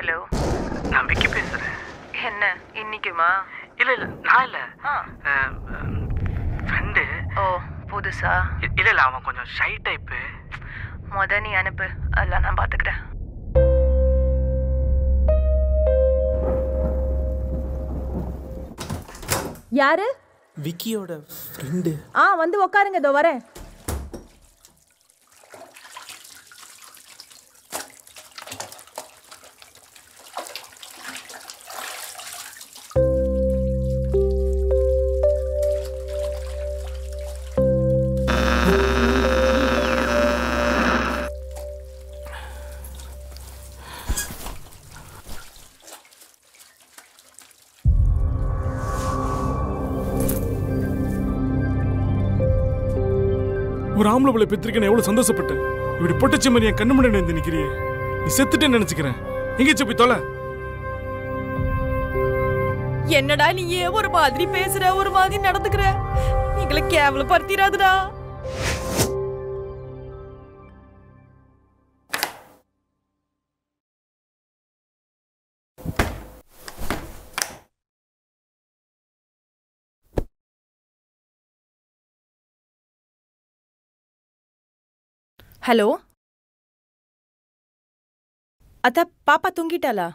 Hello நான் விக்கி பேசுறேன் என்ன இன்னைக்குமா இல்ல இல்ல நான் இல்ல ஆ ஃப்ரெண்டு ஓ புதுசா இல்ல இல்ல அவன் கொஞ்சம் ஷை டைப்பு முத நீ அனுப்பு அதெல்லாம் நான் பாத்துக்கிறேன் யாரு விக்கியோட ஃப்ரெண்டு ஆ வந்து உக்காருங்க இதோ வரேன் ஒரு ஆம்பளை பிள்ளை பெற்றிருக்கேன் எவ்வளவு சந்தோஷப்பட்டேன் இப்படி பொட்டச்ச மாதிரி என் கண்ணு முன்னாடி வந்து நிக்கிறியே நீ செத்துட்டேன்னு நினைச்சுக்கிறேன் எங்கேச்சு போய் தொலை என்னடா நீ ஏன் ஒரு மாதிரி பேசுற ஒரு மாதிரி நடந்துக்கிற எங்களை கேவலப்படுத்திடாதுடா ஹலோ அத்த பாப்பா தூங்கிட்டாளா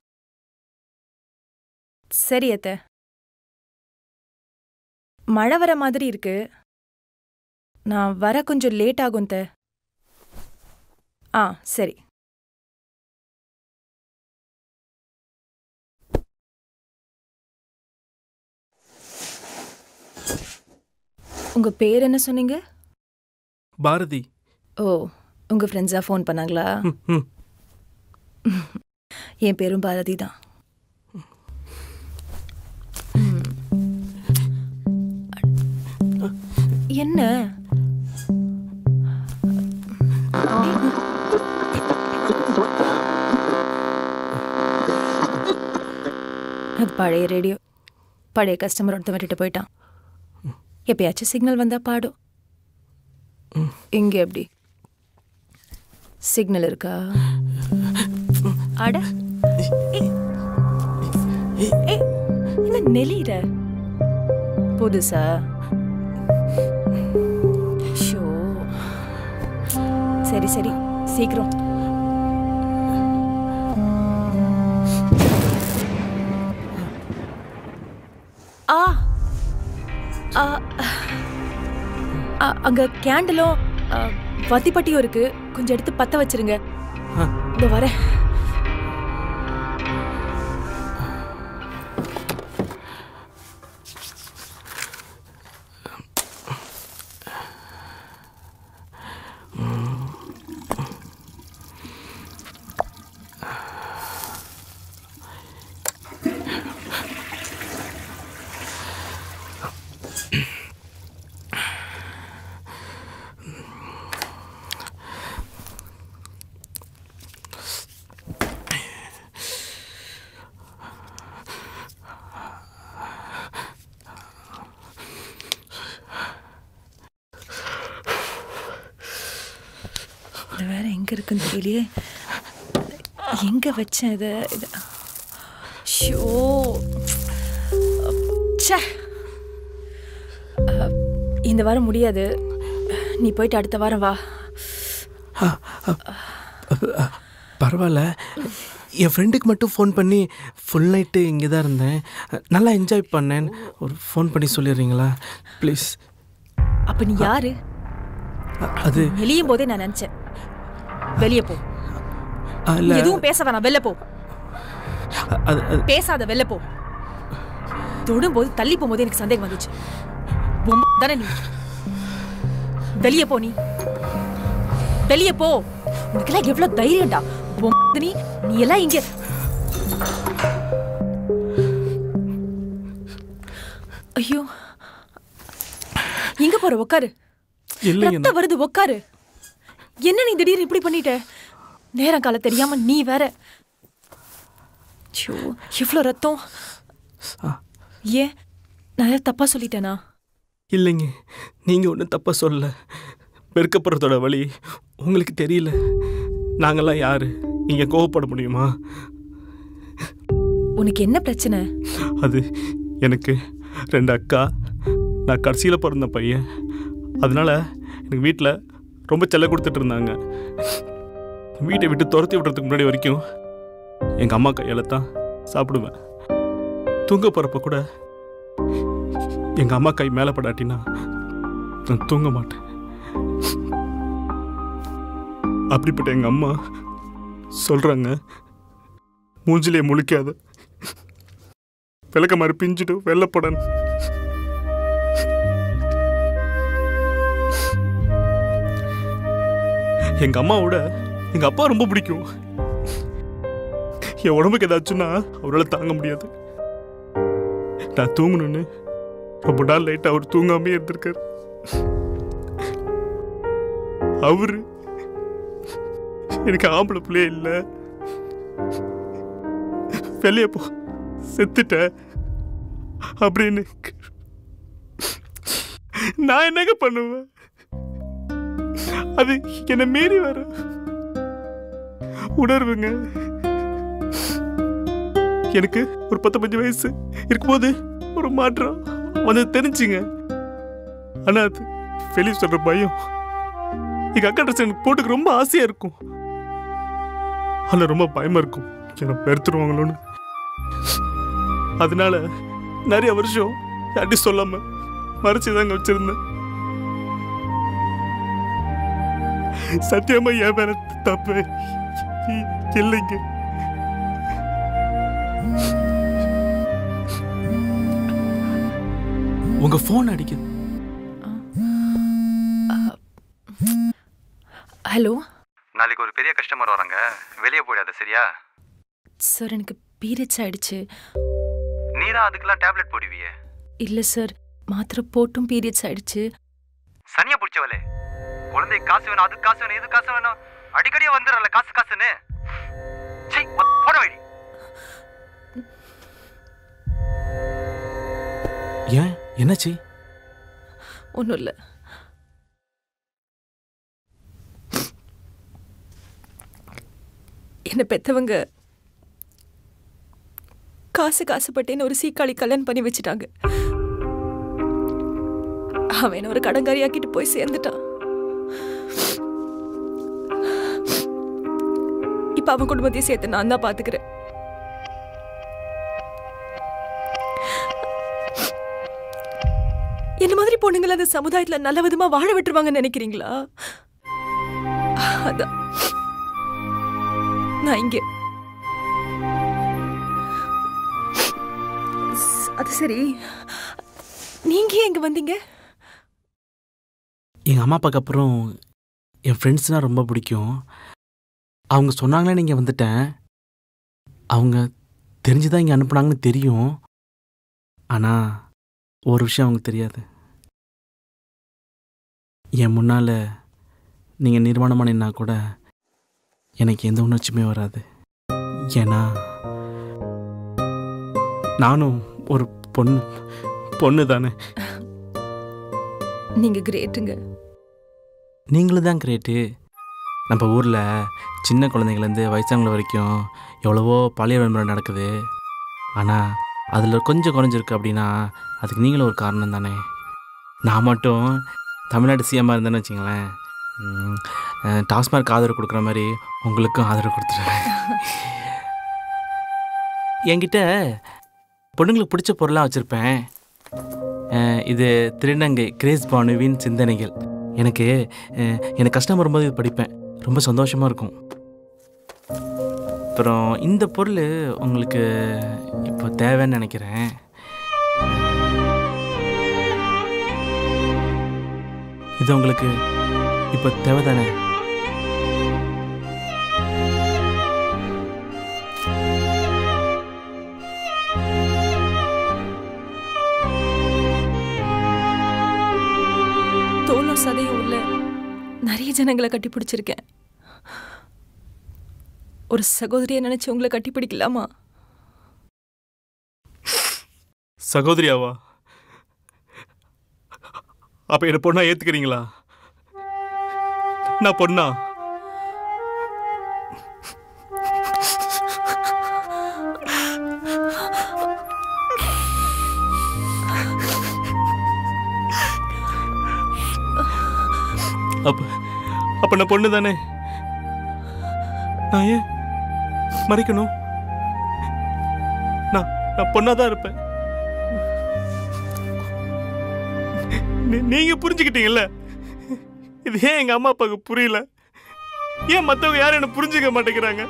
சரி அத்த மழை வர மாதிரி இருக்கு நான் வர கொஞ்சம் லேட் ஆகும் த ஆ சரி உங்க பேர் என்ன சொன்னீங்க பாரதி ஓ உங்க ஃப்ரெண்ட்ஸா ஃபோன் பண்ணாங்களா ம், ம். என் பேரும் பாரதி தான் என்ன அது பழைய ரேடியோ பழைய கஸ்டமர் ஒருத்த விட்டுட்டு போயிட்டான் எப்பயாச்சும் சிக்னல் வந்தா பாடும் இங்க எப்படி சிக்னல் இருக்கா அட ஏய். ஏய், என்ன நெளிற புதுசா ஷோ சரி சரி சீக்கிரம் ஆ ஆ, ஆ, அங்க கேண்டலும் ஆ, வத்திப்பட்டியும் இருக்கு கொஞ்சம் எடுத்து பத்த வச்சிருங்க இதோ வரேன் இது வேற எங்க இருக்குன்னு தெரியலையே எங்க வச்சேன் இத இது ஷோ ச்சே அஹ், இந்த வாரம் முடியாது நீ போயிட்டு அடுத்த வாரம் வா பரவாயில்ல என் ஃப்ரெண்டுக்கு மட்டும் ஃபோன் பண்ணி ஃபுல் நைட்டு இங்கே தான் இருந்தேன் நல்லா என்ஜாய் பண்ணேன் ஒரு ஃபோன் பண்ணி சொல்லிடுறீங்களா ப்ளீஸ் அப்ப நீ யாரு அது வெளியும் போதே நான் நினைச்சேன் வெளியே போ இல்லை எதுவும் பேச வேணாம் வெளில போ அது அது பேசாத வெளில போ தொடும்போது தள்ளி போகும்போது எனக்கு சந்தேகம் வந்துச்சு பொம்மை தானே நீ வெளியே போ நீ வெளியே போ உனக்கெல்லாம் எவ்வளவு தைரியம்டா பொம்மை நீ நீ எல்லாம் இங்க ஐயோ எங்க போற உக்காரு இல்லைங்க ரத்தம் வருது உக்காரு என்ன நீ திடீர்னு இப்படி பண்ணிட்ட நேரம் காலம் தெரியாம நீ வேற ஐயோ இவ்வளோ ரத்தம் ஏன் நான் ஏதாவது தப்பா சொல்லிட்டேனா இல்லைங்க நீங்கள் ஒன்றும் தப்பாக சொல்லல வெறுக்கப்படுறதோட வழி உங்களுக்கு தெரியல நாங்கெல்லாம் யார் இங்கே கோவப்பட முடியுமா உனக்கு என்ன பிரச்சனை அது எனக்கு ரெண்டு அக்கா நான் கடைசியில் பிறந்த பையன் அதனால எனக்கு வீட்டில் ரொம்ப செல்ல கொடுத்துட்டு இருந்தாங்க வீட்டை விட்டு துரத்தி விடுறதுக்கு முன்னாடி வரைக்கும் எங்கள் அம்மா கையால் தான் சாப்பிடுவேன் தூங்க போகிறப்ப கூட எங்கள் அம்மா கை மேலே படாட்டினா நான் தூங்க மாட்டேன் அப்படிப்பட்ட எங்கள் அம்மா சொல்கிறாங்க மூஞ்சிலே முழிக்காத விளக்க மாதிரி பிஞ்சிட்டு வெள்ளப்படன் எங்க அம்மாவோட எங்க அப்பா ரொம்ப பிடிக்கும் என் உடம்புக்கு ஏதாச்சுன்னா அவரால் தாங்க முடியாது நான் தூங்கணும்னு ரொம்ப நாள் லைட் அவர் தூங்காமே இருந்திருக்காரு அவரு எனக்கு ஆம்பளை பிள்ளையே இல்லை வெளியே போ செத்துட்ட அப்படின்னு நான் என்னங்க பண்ணுவேன் அது என்னை மீறி வர உணர்வுங்க எனக்கு ஒரு பத்தொன்பது வயசு இருக்கும்போது ஒரு மாற்றம் வந்து தெரிஞ்சுங்க ஆனா அது வெளியே சொல்ற பயம் எங்க அக்கா ட்ரெஸ் எனக்கு போட்டுக்க ரொம்ப ஆசையா இருக்கும் ஆனா ரொம்ப பயமா இருக்கும் என்னை வெறுத்துருவாங்களோன்னு அதனால நிறைய வருஷம் யார்ட்டையும் சொல்லாம மறைச்சுதாங்க வச்சிருந்தேன் சத்தியமா என் மேல தப்பு இ- இல்லைங்க உங்க போன் அடிக்குது ஹலோ நாளைக்கு ஒரு பெரிய கஸ்டமர் வராங்க வெளியே போயிடாத சரியா சார் எனக்கு பீரியட்ஸ் ஆயிடுச்சு நீ தான் அதுக்கெல்லாம் டேப்லெட் போடுவியே இல்லை சார் மாத்திரை போட்டும் பீரியட்ஸ் ஆயிடுச்சு சனியா பிடிச்சவளே குழந்தைக்கு காசு வேணும் அதுக்கு காசு வேணும் இது காசு வேணும் அடிக்கடியே வந்துடுறல காசு காசுன்னு சீ போட வழி ஏன் என்னாச்சு ஒன்றும் இல்லை என்னை பெத்தவங்க காசு காசுப்பட்டேன்னு ஒரு சீக்காளி கல்யாணம் பண்ணி வச்சுட்டாங்க அவன் என்னை ஒரு கடங்காரியாக்கிட்டு போய் சேர்ந்துட்டான் இப்ப அவன் குடும்பத்தையும் சேர்த்து நான் தான் பாத்துக்கிறேன் என்ன மாதிரி பொண்ணுங்களை அந்த சமுதாயத்துல நல்ல விதமா வாழ விட்டுருவாங்கன்னு நினைக்கிறீங்களா அதான் நான் இங்க ஸ்- அது சரி நீங்க ஏன் இங்க வந்தீங்க எங்கள் அம்மா அப்பாவுக்கு அப்புறம் என் ஃப்ரெண்ட்ஸ்னால் ரொம்ப பிடிக்கும் அவங்க சொன்னாங்களே நீங்கள் வந்துட்டேன் அவங்க தெரிஞ்சுதான் இங்கே அனுப்புனாங்கன்னு தெரியும் ஆனால் ஒரு விஷயம் அவங்க தெரியாது என் முன்னால் நீங்கள் நிர்வாணமாக நின்னா கூட எனக்கு எந்த உணர்ச்சியுமே வராது ஏன்னா நானும் ஒரு பொண்ணு பொண்ணு தானே நீங்க கிரேட்டுங்க நீங்களும் தான் கிரேட்டு நம்ம ஊரில் சின்ன குழந்தைங்கலேருந்து வயசானவங்க வரைக்கும் எவ்வளவோ பாலியல் விளம்பரம் நடக்குது ஆனால் அதில் கொஞ்சம் குறைஞ்சிருக்கு அப்படின்னா அதுக்கு நீங்களும் ஒரு காரணம் தானே நான் மட்டும் தமிழ்நாடு சிஎம்மாக இருந்தேன்னு வச்சுங்களேன் ம், அஹ், டாஸ்மார்க் ஆதரவு கொடுக்குற மாதிரி உங்களுக்கும் ஆதரவு கொடுத்துருவேன் என்கிட்ட பொண்ணுங்களுக்கு பிடிச்ச பொருளாக வச்சுருப்பேன் இது திருநங்கை கிரேஸ் பானுவின் சிந்தனைகள் எனக்கு அஹ், எனக்கு கஷ்டம் வரும்போது இது படிப்பேன் ரொம்ப சந்தோஷமாக இருக்கும் அப்புறம் இந்த பொருள் உங்களுக்கு இப்போ தேவைன்னு நினைக்கிறேன் இது உங்களுக்கு இப்போ தேவைதானே தோலும் சதையும் உள்ள நிறைய ஜனங்களை கட்டி பிடிச்சிருக்கேன் ஒரு சகோதரியை நினைச்சு உங்களை கட்டி பிடிக்கலாமா சகோதரியாவா அப்போ என்னை பொண்ணா ஏற்றுக்கிறீங்களா நான் பொண்ணா அப்ப அப்ப நான் பொண்ணு தானே நான் ஏன் மறைக்கணும் நான் நான் பொண்ணா தான் இருப்பேன் நீ- நீங்க புரிஞ்சுக்கிட்டீங்கல்ல இது ஏன் எங்க அம்மா அப்பாவுக்கு புரியல ஏன் மத்தவங்க யாரும் என்ன புரிஞ்சுக்க மாட்டேங்கிறாங்க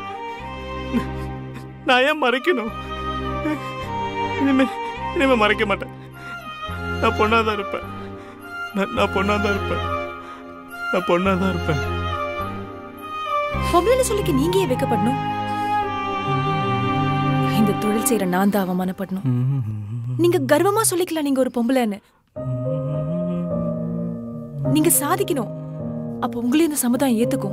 நான் ஏன் மறைக்கணும் இனிமே இனிமே மறைக்க மாட்டேன் நான் பொண்ணா தான் இருப்பேன் நான் நான் பொண்ணா தான் இருப்பேன் நான் பொண்ணா தான் இருப்பேன் பொம்பளைன்னு சொல்லிக்க நீங்க ஏன் வைக்கப்படணும் இந்த தொழில் செய்யற நான் தான் அவமானப்படணும் நீங்க கர்வமா சொல்லிக்கலாம் நீங்க ஒரு பொம்பளைன்னு நீங்க சாதிக்கணும் அப்ப உங்களையும் இந்த சமுதாயம் ஏத்துக்கும்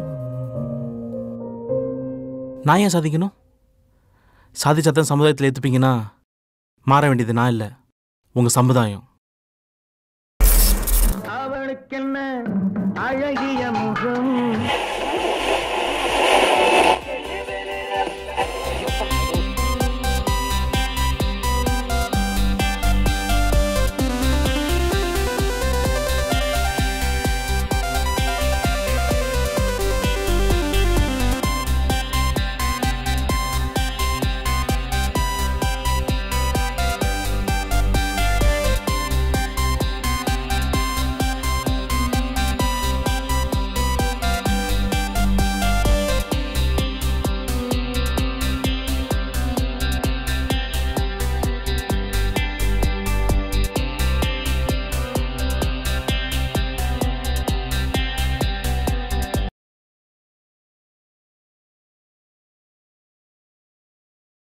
நான் ஏன் சாதிக்கணும் சாதிச்சாதான் சமுதாயத்தில் ஏற்றுப்பீங்கன்னா மாற வேண்டியது நான் இல்லை உங்கள் சமுதாயம் அவளுக்கென்ன அழகிய முகம்